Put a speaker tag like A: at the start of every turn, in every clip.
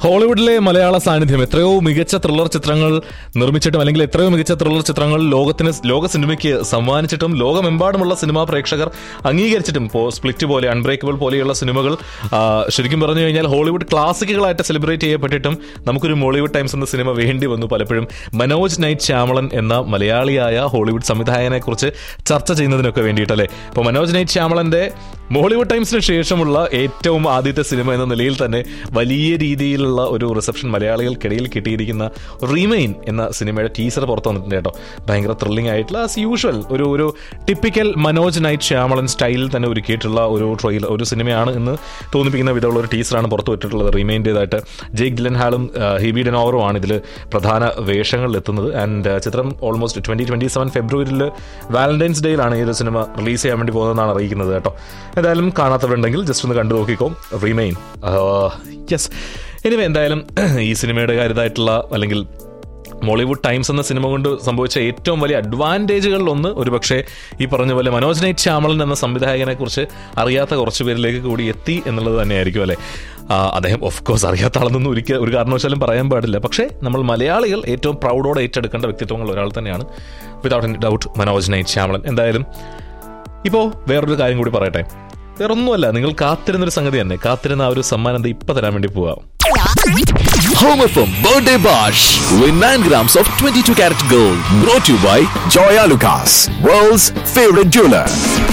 A: ഹോളിവുഡിലെ മലയാള സാന്നിധ്യം എത്രയോ മികച്ച ത്രില്ലർ ചിത്രങ്ങൾ നിർമ്മിച്ചിട്ടും അല്ലെങ്കിൽ എത്രയോ മികച്ച ത്രില്ലർ ചിത്രങ്ങൾ ലോകത്തിന് ലോക സിനിമയ്ക്ക് സമ്മാനിച്ചിട്ടും ലോകമെമ്പാടുമുള്ള സിനിമാ പ്രേക്ഷകർ അംഗീകരിച്ചിട്ടും ഇപ്പോൾ സ്പ്ലിറ്റ് പോലെ അൺബ്രേക്കബിൾ പോലെയുള്ള സിനിമകൾ ആ, ശരിക്കും പറഞ്ഞു കഴിഞ്ഞാൽ ഹോളിവുഡ് ക്ലാസിക്കുകളായിട്ട് സെലിബ്രേറ്റ് ചെയ്യപ്പെട്ടിട്ടും നമുക്കൊരു മോളിവുഡ് ടൈംസ് എന്ന സിനിമ വേണ്ടി വന്നു പലപ്പോഴും മനോജ് നൈറ്റ് ശ്യാമളൻ എന്ന മലയാളിയായ ഹോളിവുഡ് സംവിധായകനെ കുറിച്ച് ചർച്ച ചെയ്യുന്നതിനൊക്കെ വേണ്ടിയിട്ടല്ലേ ഇപ്പോൾ മനോജ് നൈറ്റ് ശ്യാമളന്റെ മോളിവുഡ് ടൈംസിന് ശേഷമുള്ള ഏറ്റവും ആദ്യത്തെ സിനിമ എന്ന നിലയിൽ തന്നെ വലിയ രീതിയിലുള്ള ഒരു റിസപ്ഷൻ മലയാളികൾക്കിടയിൽ കിട്ടിയിരിക്കുന്ന റീമെയിൻ എന്ന സിനിമയുടെ ടീസർ പുറത്തു വന്നിട്ടുണ്ട് കേട്ടോ ഭയങ്കര ത്രില്ലിംഗ് ആയിട്ടുള്ള ആസ് യൂഷ്വൽ ഒരു ഒരു ടിപ്പിക്കൽ മനോജ് നൈറ്റ് ശ്യാമളൻ സ്റ്റൈലിൽ തന്നെ ഒരുക്കിയിട്ടുള്ള ഒരു ട്രെയിലർ ഒരു സിനിമയാണ് എന്ന് തോന്നിപ്പിക്കുന്ന വിധമുള്ള ഒരു ടീസറാണ് പുറത്തു വിട്ടിട്ടുള്ളത് റീമെയിൻ്റെതായിട്ട് ജെയ്ക്ക് ഡിലൻ ഹാളും ഹിബി ഡെനോവറും ആണ് ഇതിൽ പ്രധാന വേഷങ്ങളിൽ എത്തുന്നത് ആൻഡ് ചിത്രം ഓൾമോസ്റ്റ് ട്വന്റി ട്വന്റി സെവൻ ഫെബ്രുവരിയിൽ വാലന്റൈൻസ് ഡേയിലാണ് ഈ ഒരു സിനിമ റിലീസ് ചെയ്യാൻ വേണ്ടി പോകുന്നതെന്നാണ് അറിയിക്കുന്നത് കേട്ടോ എന്തായാലും കാണാത്തവരുണ്ടെങ്കിൽ ജസ്റ്റ് ഒന്ന് കണ്ടു നോക്കിക്കോ റീമെയിൻ യെസ് എനിവേ എന്തായാലും ഈ സിനിമയുടെ കാര്യമായിട്ടുള്ള അല്ലെങ്കിൽ മോളിവുഡ് ടൈംസ് എന്ന സിനിമ കൊണ്ട് സംഭവിച്ച ഏറ്റവും വലിയ അഡ്വാൻറ്റേജുകളിൽ ഒന്ന് ഒരു പക്ഷേ ഈ പറഞ്ഞ പോലെ മനോജ് നൈറ്റ് ശ്യാമളൻ എന്ന സംവിധായകനെ കുറിച്ച് അറിയാത്ത കുറച്ച് പേരിലേക്ക് കൂടി എത്തി എന്നുള്ളത് തന്നെയായിരിക്കും അല്ലേ ആ, അദ്ദേഹം ഓഫ് കോഴ്സ് അറിയാത്ത ആളെന്നൊന്നും ഒരിക്കൽ ഒരു കാരണവശാലും പറയാൻ പാടില്ല പക്ഷേ നമ്മൾ മലയാളികൾ ഏറ്റവും പ്രൗഡോടെ ഏറ്റെടുക്കേണ്ട വ്യക്തിത്വങ്ങൾ ഒരാൾ തന്നെയാണ് without any doubt Manoj Night Shyamalan എന്തായാലും ഇപ്പോൾ വേറൊരു കാര്യം കൂടി പറയട്ടെ വേറൊന്നുമല്ല നിങ്ങൾ കാത്തിരുന്നൊരു സംഗതി തന്നെ കാത്തിരുന്ന ആ ഒരു സമ്മാനം എന്താ ഇപ്പൊ തരാൻ വേണ്ടി പോവാം
B: Home FM Birthday Bash. Win 9 grams of 22 karat gold. Brought to you by Joya Lucas, world's favorite jeweler.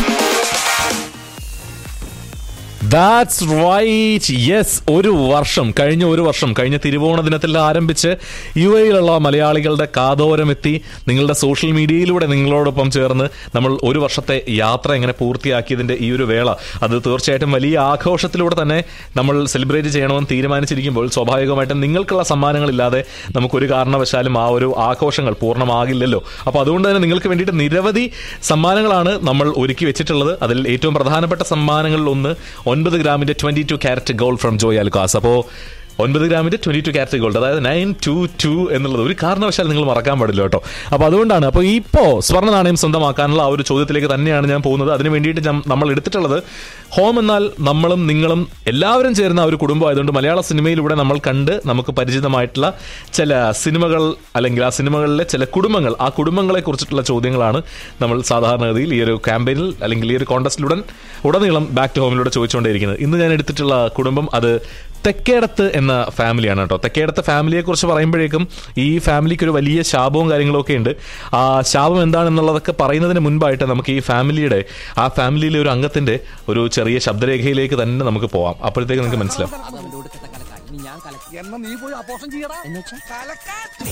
A: That's right yes ഒരു വർഷം കഴിഞ്ഞ ഒരു വർഷം കഴിഞ്ഞ തിരുവോണ ദിനത്തിൽ ആരംഭിച്ച് യു എയിലുള്ള മലയാളികളുടെ കാതോരമെത്തി നിങ്ങളുടെ സോഷ്യൽ മീഡിയയിലൂടെ നിങ്ങളോടൊപ്പം ചേർന്ന് നമ്മൾ ഒരു വർഷത്തെ യാത്ര എങ്ങനെ പൂർത്തിയാക്കിയതിന്റെ ഈ ഒരു വേള അത് തീർച്ചയായിട്ടും വലിയ ആഘോഷത്തിലൂടെ തന്നെ നമ്മൾ സെലിബ്രേറ്റ് ചെയ്യണമെന്ന് തീരുമാനിച്ചിരിക്കുമ്പോൾ സ്വാഭാവികമായിട്ടും നിങ്ങൾക്കുള്ള സമ്മാനങ്ങളില്ലാതെ നമുക്കൊരു കാരണവശാലും ആ ഒരു ആഘോഷങ്ങൾ പൂർണ്ണമാകില്ലല്ലോ അപ്പോൾ അതുകൊണ്ട് തന്നെ നിങ്ങൾക്ക് വേണ്ടിയിട്ട് നിരവധി സമ്മാനങ്ങളാണ് നമ്മൾ ഒരുക്കി വെച്ചിട്ടുള്ളത് അതിൽ ഏറ്റവും പ്രധാനപ്പെട്ട സമ്മാനങ്ങളിൽ ഒന്ന് ഒൻപത് ഗ്രാമിന്റെ twenty two carat gold from Joy Alukkas അപ്പോൾ ഒൻപത് ഗ്രാമിന്റെ ട്വന്റി ടു ക്യാരറ്റ് ഗോൾഡ് അതായത് നയൻ ടു ടു എന്നുള്ളത് ഒരു കാരണവശാൽ നിങ്ങൾ മറക്കാൻ പാടില്ല കേട്ടോ അപ്പോൾ അതുകൊണ്ടാണ് അപ്പോൾ ഇപ്പോൾ സ്വർണ്ണ നാണയം സ്വന്തമാക്കാനുള്ള ആ ഒരു ചോദ്യത്തിലേക്ക് തന്നെയാണ് ഞാൻ പോകുന്നത് അതിന് വേണ്ടിയിട്ട് ഞാൻ- നമ്മൾ എടുത്തിട്ടുള്ളത് ഹോം എന്നാൽ നമ്മളും നിങ്ങളും എല്ലാവരും ചേരുന്ന ആ ഒരു കുടുംബമായതുകൊണ്ട് മലയാള സിനിമയിലൂടെ നമ്മൾ കണ്ട് നമുക്ക് പരിചിതമായിട്ടുള്ള ചില സിനിമകൾ അല്ലെങ്കിൽ ആ സിനിമകളിലെ ചില കുടുംബങ്ങൾ ആ കുടുംബങ്ങളെ കുറിച്ചിട്ടുള്ള ചോദ്യങ്ങളാണ് നമ്മൾ സാധാരണഗതിയിൽ ഈ ഒരു ക്യാമ്പയിനിൽ അല്ലെങ്കിൽ ഈ ഒരു കോൺടസ്റ്റിലുടൻ ഉടനീളം ബാക്ക് ടു ഹോമിലൂടെ ചോദിച്ചുകൊണ്ടേയിരിക്കുന്നത് ഇന്ന് ഞാൻ എടുത്തിട്ടുള്ള കുടുംബം അത് തെക്കേടത്ത് എന്ന ഫാമിലിയാണ് കേട്ടോ തെക്കേടത്ത് ഫാമിലിയെ കുറിച്ച് പറയുമ്പോഴേക്കും ഈ ഫാമിലിക്ക് ഒരു വലിയ ശാപവും കാര്യങ്ങളൊക്കെ ഉണ്ട് ആ ശാപം എന്താണെന്നുള്ളതൊക്കെ പറയുന്നതിന് മുൻപായിട്ട് നമുക്ക് ഈ ഫാമിലിയുടെ ആ ഫാമിലിയിലെ ഒരു അംഗത്തിന്റെ ഒരു ചെറിയ ശബ്ദരേഖയിലേക്ക് തന്നെ നമുക്ക് പോവാം അപ്പോഴത്തേക്ക് നിങ്ങൾക്ക് മനസ്സിലാവും
C: എന്നാ നീ പോയി അപോഷം ചെയ്യടാ